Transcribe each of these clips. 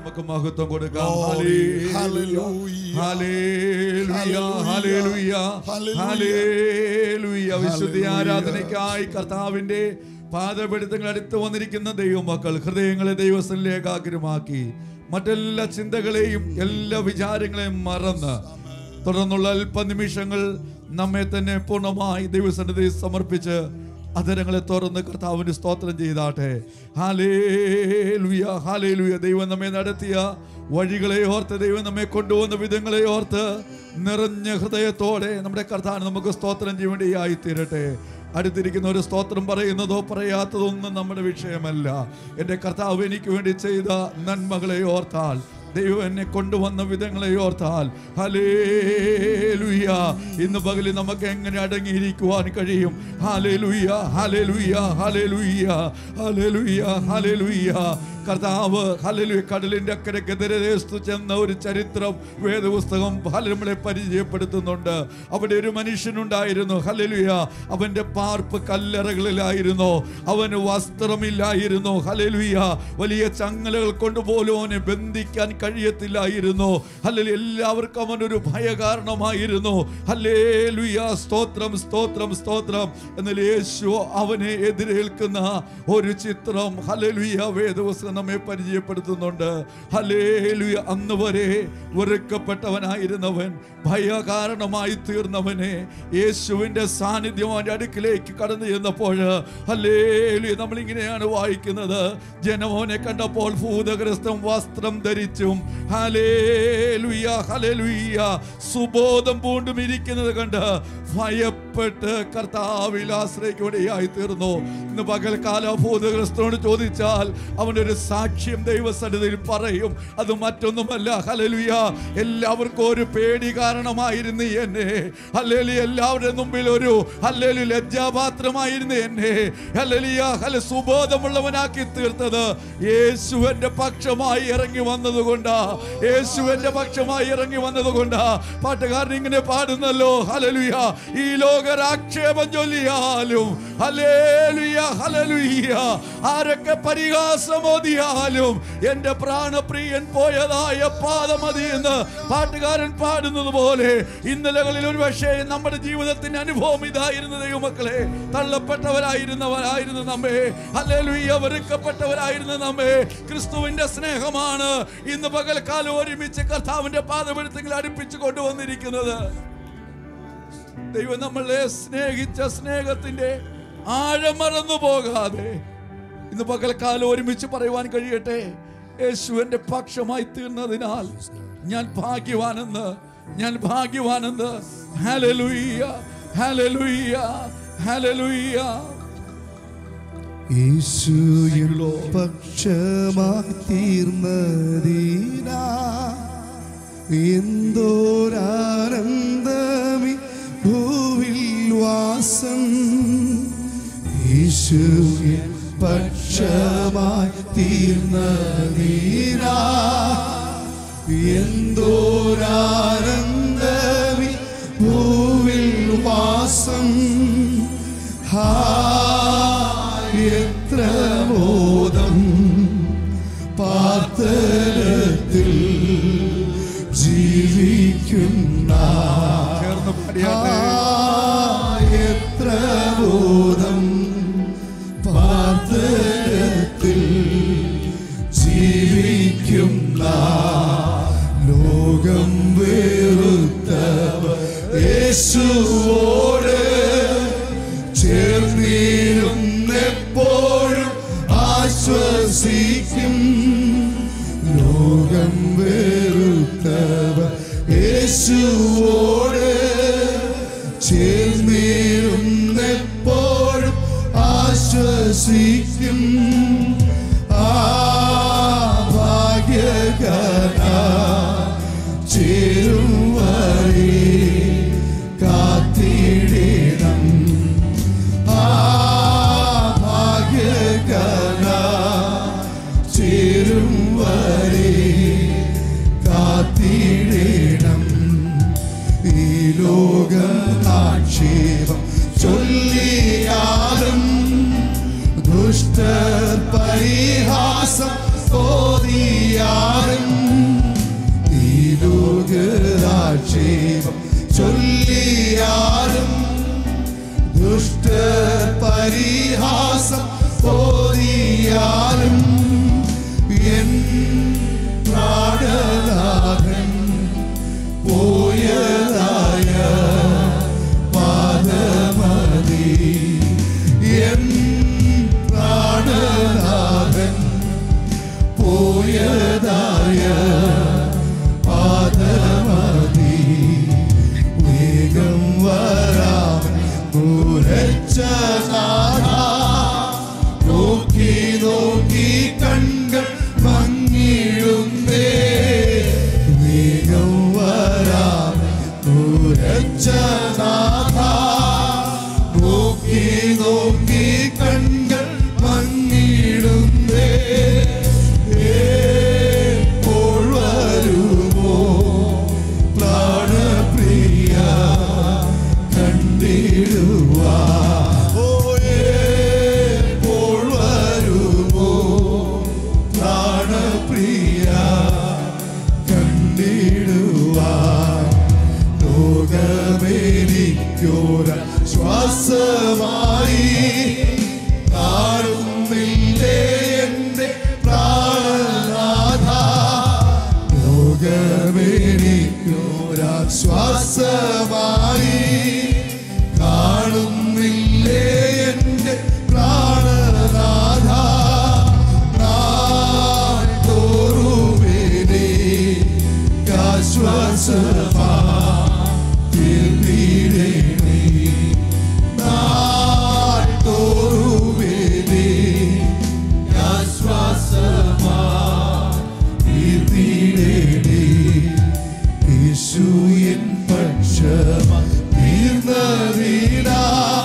നമുക്ക് മഹത്വം കൊടുക്കാം Glory. ഹല്ലേലൂയ. Hallelujah. ഹല്ലേലൂയ. ഹല്ലേലൂയ. Hallelujah. ഹല്ലേലൂയ. വിശുദ്ധ Hallelujah. ആരാധനയ്ക്കായി കർത്താവിന്റെ പാദപീഠങ്ങൾ അടുത്ത് വന്നിരിക്കുന്ന ദൈവമക്കൾ ഹൃദയങ്ങളെ ദൈവസ്ഥനിലേക്ക് ആഗ്രഹമാക്കി മറ്റെല്ലാ ചിന്തകളെയും എല്ലാ വിചാരങ്ങളെയും മറന്ന് തുടർന്നുള്ള അല്പനിമിഷങ്ങൾ നമ്മെ തന്നെ പൂർണ്ണമായി ദൈവസന്നിധി സമർപ്പിച്ച് അധരങ്ങളെ തുറന്ന് കർത്താവിന് സ്തോത്രം ചെയ്താട്ടെ ഹാലേലുയ ഹാലേലുയ ദൈവം നമ്മെ നടത്തിയ വഴികളെ ഓർത്ത് ദൈവം നമ്മെ കൊണ്ടുവന്ന വിധങ്ങളെ ഓർത്ത് നിറഞ്ഞ ഹൃദയത്തോടെ നമ്മുടെ കർത്താവിന് നമുക്ക് സ്തോത്രം ചെയ്യേണ്ടിയായി തീരട്ടെ അടുത്തിരിക്കുന്ന ഒരു സ്തോത്രം പറയുന്നതോ പറയാത്തതോ ഒന്നും നമ്മുടെ വിഷയമല്ല എൻ്റെ കർത്താവ് എനിക്ക് വേണ്ടി ചെയ്ത നന്മകളെ ഓർത്താൽ ദൈവം എന്നെ കൊണ്ടുവന്ന വിധങ്ങളെ ഓർത്താൽ ഹലേലുയ്യ ഇന്ന് പകലിൽ നമുക്ക് എങ്ങനെ അടങ്ങിയിരിക്കുവാൻ കഴിയും ഹലേലുയ്യ ഹലേലുയ്യ ഹലേലുയ്യ ഹലേലുയ്യ ഹലേലുയ്യ കർത്താവ് ഹലലു കടലിന്റെ അക്കരക്കെതിരെ ദേശത്ത് ചെന്ന ഒരു ചരിത്രം വേദപുസ്തകം നമ്മളെ പരിചയപ്പെടുത്തുന്നുണ്ട് അവിടെ ഒരു മനുഷ്യനുണ്ടായിരുന്നു ഹലലുയ അവന്റെ പാർപ്പ് കല്ലറകളിലായിരുന്നു അവന് വസ്ത്രമില്ലായിരുന്നു ഹലലുയ വലിയ ചങ്ങലകൾ കൊണ്ടുപോലും അവനെ ബന്ധിക്കാൻ കഴിയത്തില്ലായിരുന്നു ഹല്ലലു എല്ലാവർക്കും അവനൊരു ഭയകാരണമായിരുന്നു ഹല്ലേലുയ സ്തോത്രം സ്തോത്രം സ്തോത്രം എന്നാൽ യേശു അവനെ എതിരേൽക്കുന്ന ഒരു ചിത്രം ഹലലുയ വേദവസ്ത്രം നമ്മെ പരിചയപ്പെടുത്തുന്നുണ്ട് ഹലേലുയ അന്ന് വരെ വെറുക്കപ്പെട്ടവനായിരുന്നവൻ ഭയകാരണമായി തീർന്നവനെ യേശുവിന്റെ സാന്നിധ്യം അവന്റെ അടുക്കിലേക്ക് കടന്നു ചെന്നപ്പോൾ ഹലേലുയ നമ്മളിങ്ങനെയാണ് വായിക്കുന്നത് ജനമോനെ കണ്ടപ്പോൾ ഭൂതഗ്രസ്തം വസ്ത്രം ധരിച്ചും ഹലേലുയ ഹലേലുയ സുബോധം പൂണ്ടും ഇരിക്കുന്നത് കണ്ട് ഭയപ്പെട്ട് കർത്താവിൽ ആശ്രയിക്കുകയായി തീർന്നു ഇന്ന് പകൽക്കാല ഭൂതഗ്രസ്തനോട് ചോദിച്ചാൽ അവനൊരു സാക്ഷ്യം ദൈവസന്നിധിയിൽ പറയും അത് മറ്റൊന്നുമല്ല ഹലലുയ എല്ലാവർക്കും ഒരു പേടി കാരണമായിരുന്നു എന്നെ ഹല്ലേലി എല്ലാവരുടെ മുമ്പിൽ ഒരു ഹല്ലേലു ലജ്ജാപാത്രമായിരുന്നു എന്നെ ഹല്ലേലിയ ഹല സുബോധമുള്ളവനാക്കി തീർത്തത് യേശുവിന്റെ പക്ഷമായി ഇറങ്ങി വന്നതുകൊണ്ടാ യേശുവിന്റെ പക്ഷമായി ഇറങ്ങി വന്നതുകൊണ്ടാ പാട്ടുകാരൻ ഇങ്ങനെ പാടുന്നല്ലോ ഹലലുയ ഈ ലോകരാക്ഷേപം ചൊല്ലിയാലും ഹലേലുയ ഹലലുയ ആരൊക്കെ പരിഹാസമോദിയാലും എന്റെ പ്രാണപ്രിയൻ പോയതായ പാദമതി എന്ന് പാട്ടുകാരൻ പാടുന്നത് പോലെ ഇന്നലകളിൽ ഒരു പക്ഷേ നമ്മുടെ ജീവിതത്തിന്റെ അനുഭവം ഇതായിരുന്നു ദൈവമക്കളെ തള്ളപ്പെട്ടവരായിരുന്നവരായിരുന്നു നമ്മെ ഹല്ലേലൂയ വെറുക്കപ്പെട്ടവരായിരുന്നു നമ്മെ ക്രിസ്തുവിന്റെ സ്നേഹമാണ് ഇന്ന് പകൽക്കാലം ഒരുമിച്ച് കർത്താവിന്റെ പാദപെടുത്തങ്ങൾ അടുപ്പിച്ചു കൊണ്ടുവന്നിരിക്കുന്നത് ദൈവം നമ്മളെ സ്നേഹിച്ച സ്നേഹത്തിന്റെ ആഴം മറന്നു പോകാതെ ഇന്ന് പകൽക്കാലം ഒരുമിച്ച് പറയുവാൻ കഴിയട്ടെ യേശുവിന്റെ പക്ഷമായി തീർന്നതിനാൽ ഞാൻ ഭാഗ്യവാനെന്ന് ഞാൻ ഭാഗ്യവാനെന്ന് ഹല്ലേലൂയ ഹല്ലേലൂയ ഹല്ലേലൂയ യേശു എൻ പക്ഷമായി തീർന്നതീനാ എന്തോരാനന്ദമി ഭൂവിൽ വാസം യേശു എൻ പക്ഷമായി തീർന്നതീനാ എന്തോരാനന്ദമി ഭൂവിൽ വാസം ഹാ എത്ര മോദം പാർത്തരത്തിൽ ജീവിക്കുന്ന ചേർന്ന് പാടിയാട്ടെ എത്ര ബോധം പാർത്തരത്തിൽ ജീവിക്കുന്ന ലോകം വേറുത്തവ യേശുവോട് ചേർന്നിരുന്നെപ്പോഴും ആശ്വസിക്കും ലോകം വെറുത്തവ യേശുവോട് ചേർന്നിരുന്നെപ്പോഴും ആശ്വസിക്കും ആ ഭാഗ്യകര ചേരും വഴി കാത്തിടണം ആ ഭാഗ്യകര ചേരും വരെ കാത്തിടണം ഈ ലോകം ആക്ഷേപം ചൊല്ലിയാലും ദുഷ്ടർ പരിഹാസം ഓതിയാലും ഈ ലോകരാക്ഷേപം ചൊല്ലിയാലും ദുഷ്ട പരിഹാസം ഓതിയാലും എൻ പ്രാണനാഥൻ പോയതായ പാദമതി എൻ പ്രാണനാഥൻ പോയതായ പാദമതി വേഗം വരാമൻ ഉരച്ച നാഥ നോക്കി നോക്കി കൺകൾ മങ്ങിടുന്നേ വേഗം വരാമൻ ഉരച്ച നാഥ നോക്കി നോക്കി കൺകൾ മങ്ങിടുന്നേ എപ്പോൾ വരുമോ പ്രാണപ്രിയ കണ്ടിടുവാ ഓ എപ്പോൾ വരുമോ പ്രാണപ്രിയ കണ്ടിടുവാ ലോകമേരിക്കോര ശ്വാസമായി കാണുന്നില്ലേ എന്റെ പ്രാണനാഥ ലോകമേരിക്കോരാശ്വാസമായി കാണുന്നില്ലേ എന്റെ പ്രാണനാഥ നാട്ടോറുമേനെ ആശ്വാസമാ തീർന്നിടണേ നാട്ടോറുമേനെ ആശ്വാസമാ തീർന്നിടണേ യേശു എൻ പക്ഷമാ തീർന്നതിനാ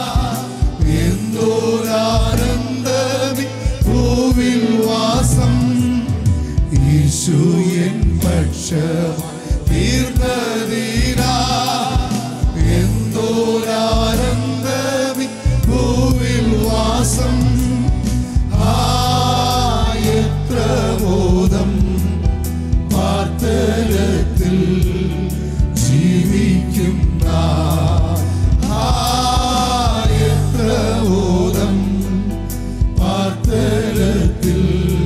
എന്തോരാനന്ദമി ഭൂവിൽ വാസം യേശു എൻ പക്ഷമാ തീർന്നതിനാ എന്തോരാനന്ദമി ഭൂവിൽ വാസം ആയത്ര ബോധം വാർത്തലത്തിൽ ജീവിക്കുന്ന ആയത്ര ബോധം വാർത്തലത്തിൽ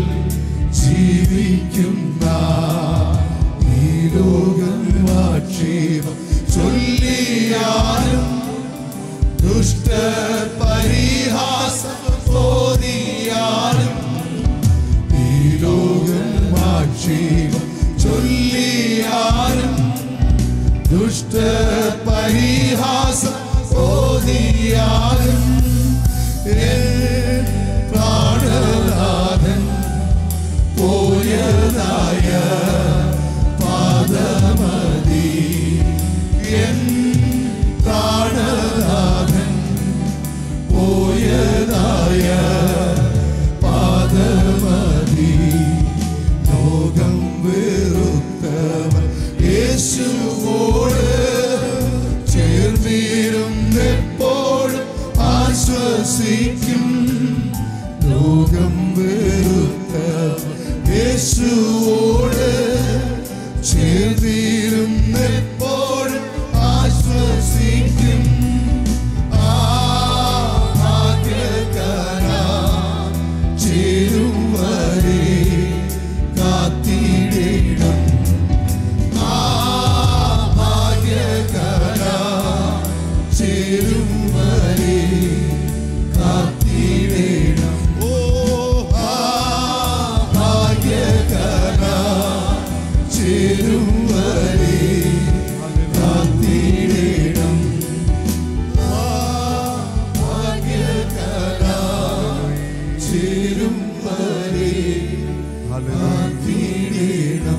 ജീവിക്കുന്ന ഈ ലോകം ആക്ഷേപം ചൊല്ലിയാലും ദുഷ്ട പരിഹാസം ഓതിയാലും ഈ ലോകം ആക്ഷേപം ചൊല്ലിയാലും ദുഷ്ട പരിഹാസം ഓതിയാലും എൻ പ്രാണനാഥൻ പോയതായ പാദമതി എൻ പ്രാണനാഥൻ പോയതായ പാദമതി ലോകം വെറുത്തവൻ യേശുവോട് ചേർന്നിരുന്നെപ്പോഴും ആശ്വസിക്കും ലോകം വെറുത്തവൻ യേശുവോട് ചേർന്നിരുന്നെപ്പോഴും ആശ്വസിക്കും ആ ഭാഗ്യകരാ ചേരും വരെ കാത്തിടണം ആ ഭാഗ്യകരാ ചേരും വരെ കാത്തിടണം ഓ ആ ഭാഗ്യകരാ ചേരും വരെ കാത്തിടണം ആ ഭാഗ്യകരാ ചേരും വരെ കാത്തിടണം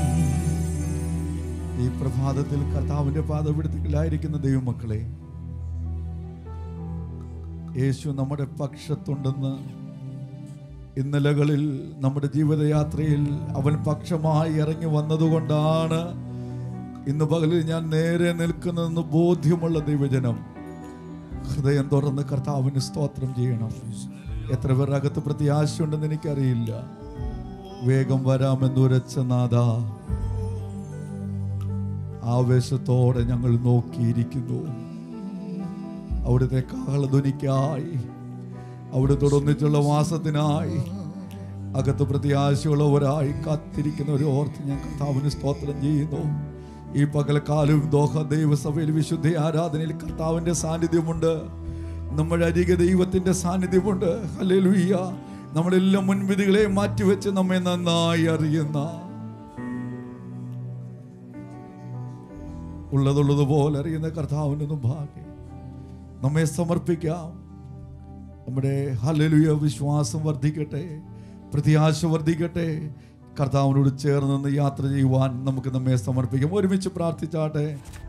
ഈ പ്രഭാതത്തിൽ കർത്താവിന്റെ പാദപിടുത്തത്തിലായിരിക്കുന്ന ദൈവമക്കളെ യേശു നമ്മുടെ പക്ഷത്തുണ്ടെന്ന് ഇന്നലകളിൽ നമ്മുടെ ജീവിതയാത്രയിൽ അവൻ പക്ഷമായി ഇറങ്ങി വന്നതുകൊണ്ടാണ് ഇന്ന് പകലിൽ ഞാൻ നേരെ നിൽക്കുന്നതെന്ന് ബോധ്യമുള്ള ദൈവജനം ഹൃദയം തുറന്ന് കർത്താവിന് സ്തോത്രം ചെയ്യണം എത്ര പേർ അകത്ത് പ്രത്യാശയുണ്ടെന്ന് എനിക്കറിയില്ല വേഗം വരാമെന്നുരച്ച നാഥ ആവേശത്തോടെ ഞങ്ങൾ നോക്കിയിരിക്കുന്നു അവിടുത്തെ കാഹളധ്വനിക്കായി അവിടുത്തോട് ഒന്നിച്ചുള്ള വാസത്തിനായി അകത്ത് പ്രത്യാശയുള്ളവരായി കാത്തിരിക്കുന്ന ഒരു ഓർത്ത് ഞാൻ കർത്താവിന് സ്തോത്രം ചെയ്യുന്നു ഈ പകലക്കാലവും ദോഹ ദൈവസഭയിൽ വിശുദ്ധ ആരാധനയിൽ കർത്താവിൻ്റെ സാന്നിധ്യമുണ്ട് നമ്മുടെ അരികെ ദൈവത്തിൻ്റെ സാന്നിധ്യമുണ്ട് ഹല്ലേലൂയ്യ നമ്മളെല്ലാം മുൻവിധികളെ മാറ്റിവെച്ച് നമ്മെ നന്നായി അറിയുന്ന ഉള്ളതുള്ളതുപോലെ അറിയുന്ന കർത്താവിൻ്റെ മുമ്പാകെ നമ്മെ സമർപ്പിക്കാം നമ്മുടെ ഹല്ലേലൂയ വിശ്വാസം വർദ്ധിക്കട്ടെ പ്രത്യാശ വർദ്ധിക്കട്ടെ കർത്താവിനോട് ചേർന്ന് നിന്ന് യാത്ര ചെയ്യുവാൻ നമുക്ക് നമ്മെ സമർപ്പിക്കാം ഒരുമിച്ച് പ്രാർത്ഥിച്ചാട്ടെ